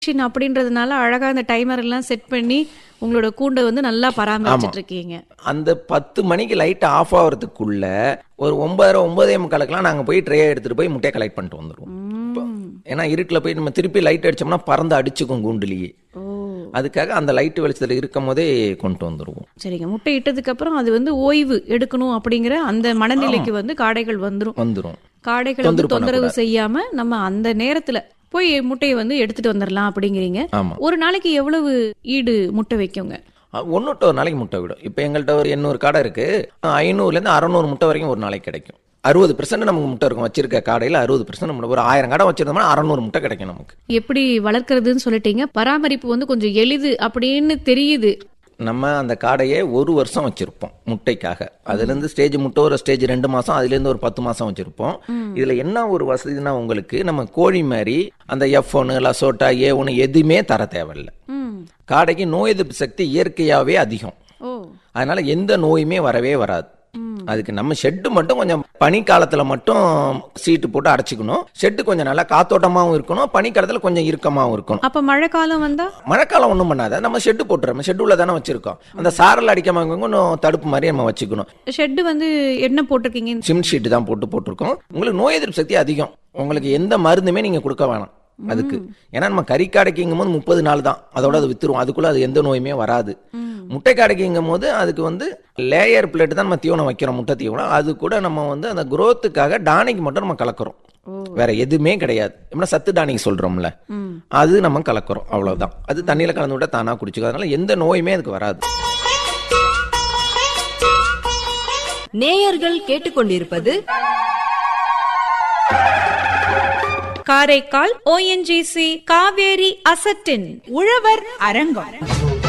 machine அப்படின்றதுனால அழகா அந்த டைமர் எல்லாம் செட் பண்ணி உங்களோட கூண்டை வந்து நல்லா பராமரிச்சிட்டு இருக்கீங்க அந்த பத்து மணிக்கு லைட் ஆஃப் ஆகிறதுக்குள்ள ஒரு ஒன்பதரை ஒன்பதே முக்காலுக்கெல்லாம் நாங்கள் போய் ட்ரே எடுத்துட்டு போய் முட்டையை கலெக்ட் பண்ணிட்டு வந்துடுவோம் இப்போ, ஏன்னா இருட்டில் போய் நம்ம திருப்பி லைட் அடிச்சோம்னா பறந்து அடிச்சுக்கும் கூண்டுலேயே ஓ அதுக்காக அந்த லைட் வெளிச்சத்தில் இருக்கும் போதே கொண்டு வந்துடுவோம் சரிங்க முட்டை இட்டதுக்கு அப்புறம் அது வந்து ஓய்வு எடுக்கணும் அப்படிங்கிற அந்த மனநிலைக்கு வந்து காடைகள் வந்துரும் வந்துடும் காடைகள் வந்து தொந்தரவு தொந்தரவு செய்யாம நம்ம அந்த நேரத்துல போய் முட்டையை வந்து எடுத்துட்டு வந்துடலாம் அப்படிங்கிறீங்க ஆமாம் ஒரு நாளைக்கு எவ்வளவு ஈடு முட்டை வைக்குங்க ஒன்று ஒரு நாளைக்கு முட்டை விடும் இப்போ எங்கள்கிட்ட ஒரு எண்ணூறு கடை இருக்கு ஐநூறுலேருந்து அறநூறு முட்டை வரைக்கும் ஒரு நாளைக்கு கிடைக்கும் அறுபது பெர்சன்ட் நமக்கு முட்டை இருக்கும் வச்சிருக்க காடையில் அறுபது பெர்சன்ட் முட்டை ஒரு ஆயிரம் கடை வச்சிருந்தோம்னா அறநூறு முட்டை கிடைக்கும் நமக்கு எப்படி வளர்க்கறதுன்னு சொல்லிட்டீங்க பராமரிப்பு வந்து கொஞ்சம் எளிது அப்படின்னு தெரியுது நம்ம அந்த காடையை ஒரு வருஷம் வச்சிருப்போம் முட்டைக்காக அதுலேருந்து ஸ்டேஜ் முட்டை ஒரு ஸ்டேஜ் ரெண்டு மாசம் அதுலேருந்து ஒரு பத்து மாசம் வச்சிருப்போம் இதுல என்ன ஒரு வசதினா உங்களுக்கு நம்ம கோழி மாதிரி அந்த எஃப் ஒன்று லசோட்டா ஏ ஒன்று எதுவுமே தர தேவையில்ல ம் காடைக்கு நோய் எதிர்ப்பு சக்தி இயற்கையாவே அதிகம் ஓ அதனால எந்த நோயுமே வரவே வராது அதுக்கு நம்ம ஷெட்டு மட்டும் கொஞ்சம் பனிக்காலத்துல மட்டும் சீட்டு போட்டு அடைச்சிக்கணும் ஷெட்டு கொஞ்சம் நல்லா காத்தோட்டமாவும் இருக்கணும் பனிக்காலத்துல கொஞ்சம் இறுக்கமாவும் இருக்கணும் அப்ப மழை காலம் வந்தா மழைக்காலம் ஒன்றும் பண்ணாத நம்ம ஷெட்டு போட்டுறோம் ஷெட்டுல தானே வச்சிருக்கோம் அந்த சாரல் அடிக்காம இன்னும் தடுப்பு மாதிரி நம்ம வச்சுக்கணும் ஷெட்டு வந்து என்ன போட்டிருக்கீங்க சிம் ஷீட் தான் போட்டு போட்டிருக்கோம் உங்களுக்கு நோய் எதிர்ப்பு சக்தி அதிகம் உங்களுக்கு எந்த மருந்துமே நீங்க கொடுக்க வேணாம் அதுக்கு ஏன்னா நம்ம கறிக்காடைக்குங்கும் போது முப்பது நாள் தான் அதோட அது வித்துருவோம் அதுக்குள்ள அது எந்த நோயுமே வராது முட்டை காடைக்குங்கும் போது அதுக்கு வந்து லேயர் பிளேட் தான் நம்ம தீவனம் வைக்கிறோம் முட்டை தீவனம் அது கூட நம்ம வந்து அந்த குரோத்துக்காக டானிக் மட்டும் நம்ம கலக்குறோம் வேற எதுவுமே கிடையாது எப்படின்னா சத்து டானிக் சொல்றோம்ல அது நம்ம கலக்குறோம் அவ்வளவுதான் அது தண்ணியில கலந்து விட்டா தானா குடிச்சுக்கும் அதனால எந்த நோயுமே அதுக்கு வராது நேயர்கள் கேட்டுக்கொண்டிருப்பது காரைக்கால் ஓஎன்ஜிசி காவேரி அசட்டின் உழவர் அரங்கம்